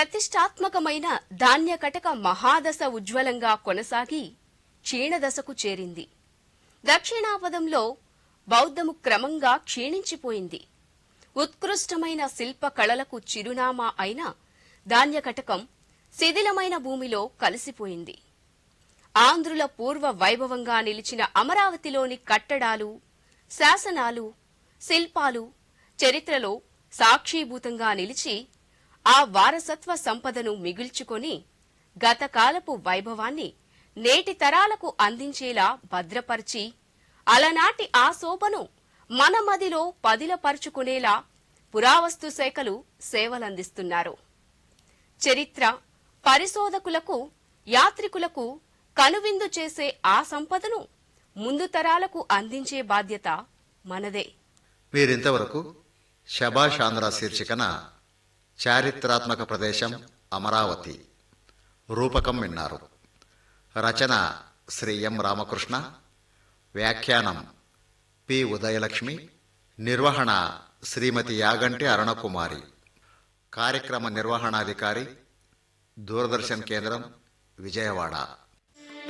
ప్రతిష్టాత్మకమైన ధాన్యకటక మహాదశ ఉజ్వలంగా కొనసాగి క్షీణదశకు చేరింది దక్షిణాపదంలో బౌద్ధము క్రమంగా క్షీణించిపోయింది ఉత్కృష్టమైన శిల్ప కళలకు చిరునామా అయిన ధాన్యకటకం శిథిలమైన భూమిలో కలిసిపోయింది ఆంధ్రుల పూర్వ వైభవంగా నిలిచిన అమరావతిలోని కట్టడాలు శాసనాలు శిల్పాలు చరిత్రలో సాక్షీభూతంగా నిలిచి ఆ వారసత్వ సంపదను మిగుల్చుకొని గతకాలపు వైభవాన్ని నేటి తరాలకు అందించేలా భద్రపరిచి అలనాటి ఆ శోభను మన మదిలో పదిలపరుచుకునేలా పురావస్తు శాఖలు సేవలందిస్తున్నారు చరిత్ర పరిశోధకులకు యాత్రికులకు కనువిందు చేసే ఆ సంపదను ముందు తరాలకు అందించే బాధ్యత మనదే మీరింతవరకు శభాష్ ఆంధ్ర శీర్షికన చారిత్రాత్మక ప్రదేశం అమరావతి రూపకం విన్నారు రచన శ్రీ ఎం రామకృష్ణ వ్యాఖ్యానం పి ఉదయలక్ష్మి నిర్వహణ శ్రీమతి యాగంటి అరుణకుమారి కార్యక్రమ నిర్వహణాధికారి దూరదర్శన్ కేంద్రం విజయవాడ